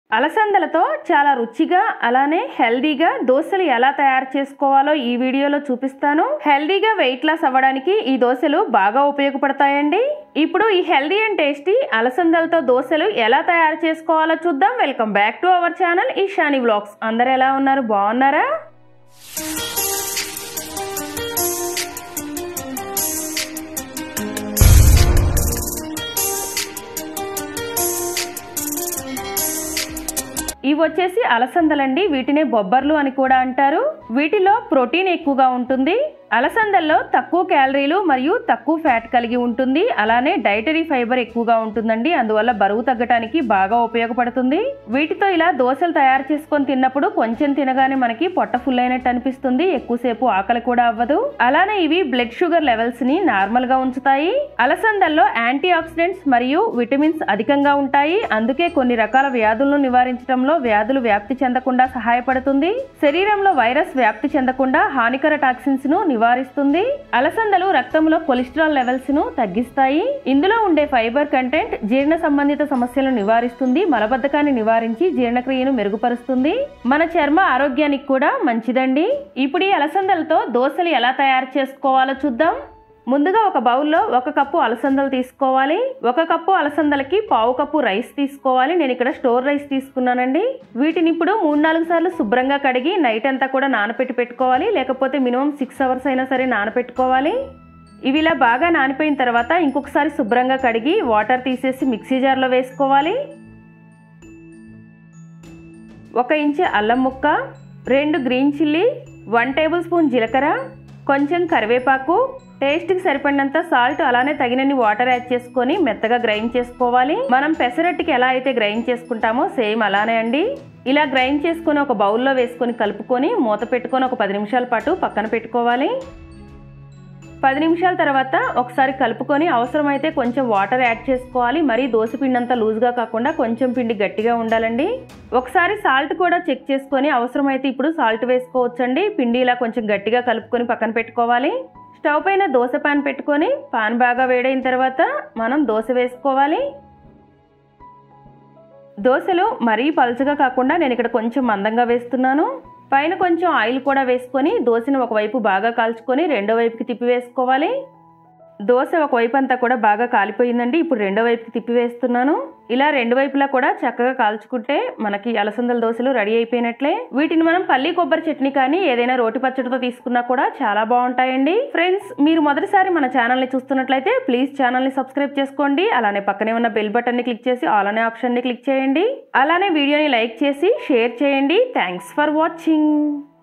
అలసందలతో చాలా రుచిగా అలానే హెల్దీగా దోశలు ఎలా తయారు చేసుకోవాలో ఈ వీడియోలో చూపిస్తాను హెల్దీగా వెయిట్ లాస్ అవ్వడానికి ఈ దోశలు బాగా ఉపయోగపడతాయండి ఇప్పుడు ఈ హెల్దీ అండ్ టేస్టీ అలసందలతో దోశలు ఎలా తయారు చేసుకోవాలో చూద్దాం welcome back to our channel Eshani vlogs అందరు ఎలా ఉన్నారు బాగున్నారా ఇవి వచ్చేసి అలసందలండి వీటినే బొబ్బర్లు అని కూడా అంటారు వీటిలో ప్రోటీన్ ఎక్కువగా ఉంటుంది అలసందల్లో తక్కువ క్యాలరీలు మరియు తక్కువ ఫ్యాట్ కలిగి ఉంటుంది అలానే డైటరీ ఫైబర్ ఎక్కువగా ఉంటుందండి అందువల్ల బరువు తగ్గటానికి బాగా ఉపయోగపడుతుంది వీటితో ఇలా దోశలు తయారు చేసుకొని తిన్నప్పుడు కొంచెం తినగానే మనకి పొట్ట ఫుల్ అయినట్టు అనిపిస్తుంది ఎక్కువసేపు ఆకలి కూడా అవ్వదు అలానే ఇవి బ్లడ్ షుగర్ లెవెల్స్ ని నార్మల్ గా ఉంచుతాయి అలసందల్లో యాంటీ ఆక్సిడెంట్స్ మరియు విటమిన్స్ అధికంగా ఉంటాయి అందుకే కొన్ని రకాల వ్యాధులను నివారించడంలో వ్యాధులు వ్యాప్తి చెందకుండా సహాయపడుతుంది శరీరంలో వైరస్ వ్యాప్తి చెందకుండా హానికర టాక్సిన్స్ ను నివారిస్తుంది అలసందలు రక్తంలో కొలెస్ట్రాల్ లెవెల్స్ ను తగ్గిస్తాయి ఇందులో ఉండే ఫైబర్ కంటెంట్ జీర్ణ సంబంధిత సమస్యలను నివారిస్తుంది మలబద్ధకాన్ని నివారించి జీర్ణక్రియను మెరుగుపరుస్తుంది మన చర్మ ఆరోగ్యానికి కూడా మంచిదండి ఇప్పుడు ఈ అలసందలతో దోశలు ఎలా తయారు చేసుకోవాలో చూద్దాం ముందుగా ఒక బౌల్లో ఒక కప్పు అలసందలు తీసుకోవాలి ఒక కప్పు అలసందలకి పావు కప్పు రైస్ తీసుకోవాలి నేను ఇక్కడ స్టోర్ రైస్ తీసుకున్నానండి వీటిని ఇప్పుడు మూడు నాలుగు సార్లు శుభ్రంగా కడిగి నైట్ అంతా కూడా నానపెట్టి పెట్టుకోవాలి లేకపోతే మినిమం సిక్స్ అవర్స్ అయినా సరే నానపెట్టుకోవాలి ఇవి ఇలా బాగా నానిపోయిన తర్వాత ఇంకొకసారి శుభ్రంగా కడిగి వాటర్ తీసేసి మిక్సీ జార్లో వేసుకోవాలి ఒక ఇంచు అల్లం ముక్క రెండు green chilli one tablespoon జీలకర్ర కొంచెం కరివేపాకు టేస్ట్కి సరిపడినంత సాల్ట్ అలానే తగినన్ని వాటర్ యాడ్ చేసుకొని మెత్తగా గ్రైండ్ చేసుకోవాలి మనం పెసరట్టుకి ఎలా అయితే గ్రైండ్ చేసుకుంటామో సేమ్ అలానే అండి ఇలా గ్రైండ్ చేసుకొని ఒక బౌల్లో వేసుకొని కలుపుకొని మూత పెట్టుకొని ఒక పది నిమిషాల పాటు పక్కన పెట్టుకోవాలి పది నిమిషాల తర్వాత ఒకసారి కలుపుకొని అవసరమైతే కొంచెం వాటర్ యాడ్ చేసుకోవాలి మరీ దోశ పిండి అంతా లూజ్గా కాకుండా కొంచెం పిండి గట్టిగా ఉండాలండి ఒకసారి సాల్ట్ కూడా చెక్ చేసుకొని అవసరమైతే ఇప్పుడు సాల్ట్ వేసుకోవచ్చండి పిండి ఇలా కొంచెం గట్టిగా కలుపుకొని పక్కన పెట్టుకోవాలి స్టవ్ పైన దోశ పాన్ పెట్టుకొని పాన్ బాగా వేడైన తర్వాత మనం దోశ వేసుకోవాలి దోశలు మరీ పలుచగా కాకుండా నేను ఇక్కడ కొంచెం మందంగా వేస్తున్నాను పైన కొంచెం ఆయిల్ కూడా వేసుకొని దోశని ఒకవైపు బాగా కాల్చుకొని రెండో వైపుకి తిప్పి వేసుకోవాలి దోశ ఒకవైపు అంతా కూడా బాగా కాలిపోయిందండి ఇప్పుడు రెండో వైపుకి తిప్పి వేస్తున్నాను ఇలా రెండు వైపులా కూడా చక్కగా కాల్చుకుంటే మనకి అలసందల దోశలు రెడీ అయిపోయినట్లే వీటిని మనం పల్లి కొబ్బరి చట్నీ కానీ ఏదైనా రోటి పచ్చడితో తీసుకున్నా కూడా చాలా బాగుంటాయండి ఫ్రెండ్స్ మీరు మొదటిసారి మన ఛానల్ని చూస్తున్నట్లయితే ప్లీజ్ ఛానల్ని సబ్స్క్రైబ్ చేసుకోండి అలానే పక్కనే ఉన్న బెల్ బటన్ని క్లిక్ చేసి ఆల్ అనే ఆప్షన్ని క్లిక్ చేయండి అలానే వీడియోని లైక్ చేసి షేర్ చేయండి థ్యాంక్స్ ఫర్ వాచింగ్